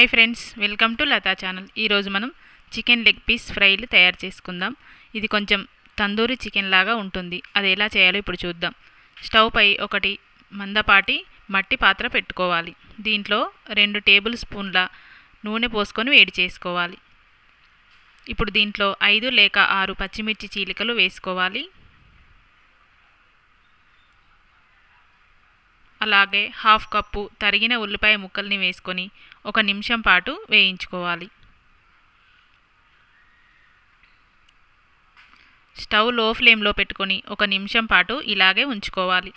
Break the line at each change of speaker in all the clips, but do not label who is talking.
hi friends welcome to Latha channel ఈరోజు మనం chicken leg piece ఫ్రైలు తయారు చేసుకుందాం ఇది కొంచెం తందూరి చికెన్ లాగా ఉంటుంది అది ఎలా చేయాలో ఇప్పుడు చూద్దాం స్టవ్ పై ఒకటి మందపాటి మట్టి పాత్ర పెట్టుకోవాలి దీంట్లో రెండు టేబుల్ స్పూన్ల నూనె పోసుకొని వేడి చేసుకోవాలి ఇప్పుడు దీంట్లో ఐదు లేక ఆరు పచ్చిమిర్చి చీలికలు వేసుకోవాలి అలాగే హాఫ్ కప్పు తరిగిన ఉల్లిపాయ ముక్కల్ని వేసుకొని ఒక నిమిషం పాటు వేయించుకోవాలి స్టవ్ లో ఫ్లేమ్లో పెట్టుకొని ఒక నిమిషం పాటు ఇలాగే ఉంచుకోవాలి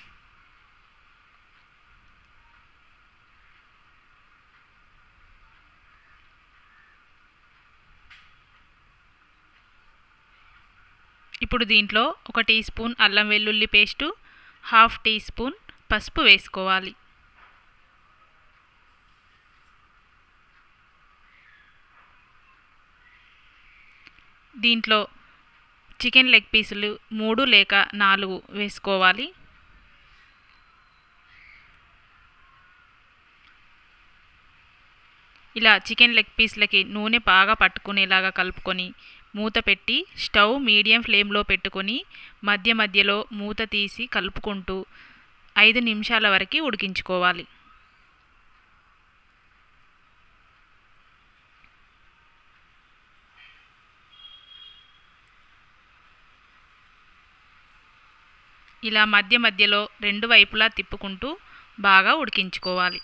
ఇప్పుడు దీంట్లో ఒక టీ స్పూన్ అల్లం వెల్లుల్లి పేస్టు హాఫ్ టీ స్పూన్ పసుపు వేసుకోవాలి దీంట్లో చికెన్ లెగ్ పీసులు మూడు లేక నాలుగు వేసుకోవాలి ఇలా చికెన్ లెగ్ పీస్లకి నూనె బాగా పట్టుకునేలాగా కలుపుకొని మూత పెట్టి స్టవ్ మీడియం ఫ్లేమ్లో పెట్టుకొని మధ్య మధ్యలో మూత తీసి కలుపుకుంటూ ఐదు నిమిషాల వరకు ఉడికించుకోవాలి ఇలా మధ్య మధ్యలో రెండు వైపులా తిప్పుకుంటూ బాగా ఉడికించుకోవాలి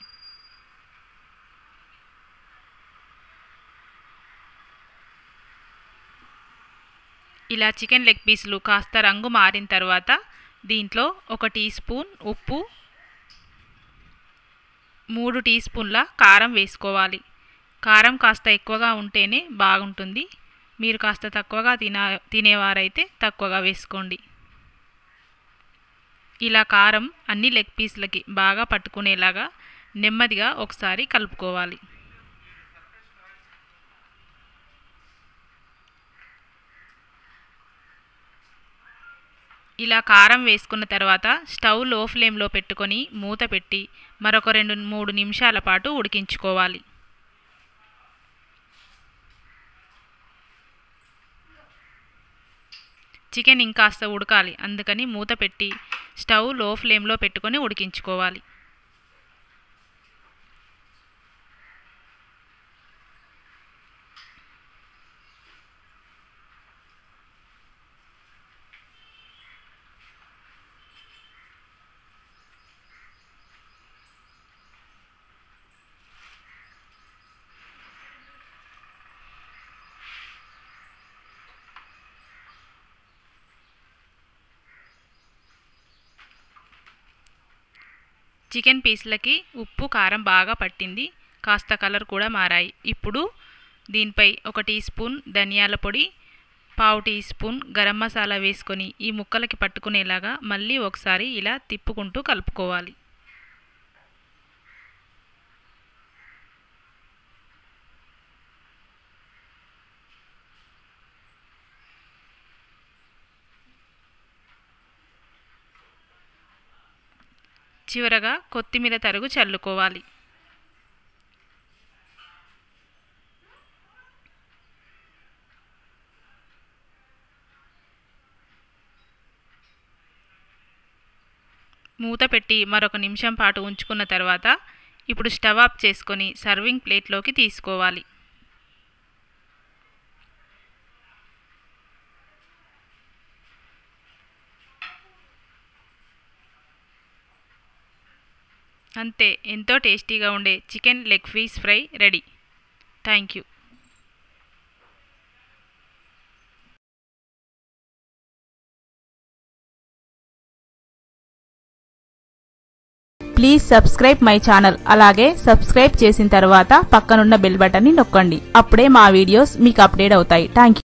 ఇలా చికెన్ లెగ్ పీసులు కాస్త రంగు మారిన తర్వాత దీంట్లో ఒక టీ స్పూన్ ఉప్పు మూడు టీ స్పూన్ల కారం వేసుకోవాలి కారం కాస్త ఎక్కువగా ఉంటేనే బాగుంటుంది మీరు కాస్త తక్కువగా తిన తినేవారైతే తక్కువగా వేసుకోండి ఇలా కారం అన్ని లెగ్ పీస్లకి బాగా పట్టుకునేలాగా నెమ్మదిగా ఒకసారి కలుపుకోవాలి ఇలా కారం వేసుకున్న తర్వాత స్టవ్ లో ఫ్లేమ్లో పెట్టుకొని మూత పెట్టి మరొక రెండు మూడు నిమిషాల పాటు ఉడికించుకోవాలి చికెన్ ఇంకాస్త ఉడకాలి అందుకని మూత పెట్టి స్టవ్ లో ఫ్లేమ్లో పెట్టుకొని ఉడికించుకోవాలి చికెన్ పీస్లకి ఉప్పు కారం బాగా పట్టింది కాస్త కలర్ కూడా మారాయి ఇప్పుడు దీనిపై ఒక టీ స్పూన్ ధనియాల పొడి పావు టీ స్పూన్ గరం మసాలా వేసుకొని ఈ ముక్కలకి పట్టుకునేలాగా మళ్ళీ ఒకసారి ఇలా తిప్పుకుంటూ కలుపుకోవాలి చివరగా కొత్తిమీర తరుగు చల్లుకోవాలి మూత పెట్టి మరొక నిమిషం పాటు ఉంచుకున్న తర్వాత ఇప్పుడు స్టవ్ ఆఫ్ చేసుకొని సర్వింగ్ ప్లేట్లోకి తీసుకోవాలి అంతే ఎంతో టేస్టీగా ఉండే chicken leg piece fry ready thank you
please subscribe my channel అలాగే సబ్స్క్రైబ్ చేసిన తర్వాత పక్కనున్న బెల్ బటన్ని నొక్కండి అప్పుడే మా వీడియోస్ మీకు అప్డేట్ అవుతాయి థ్యాంక్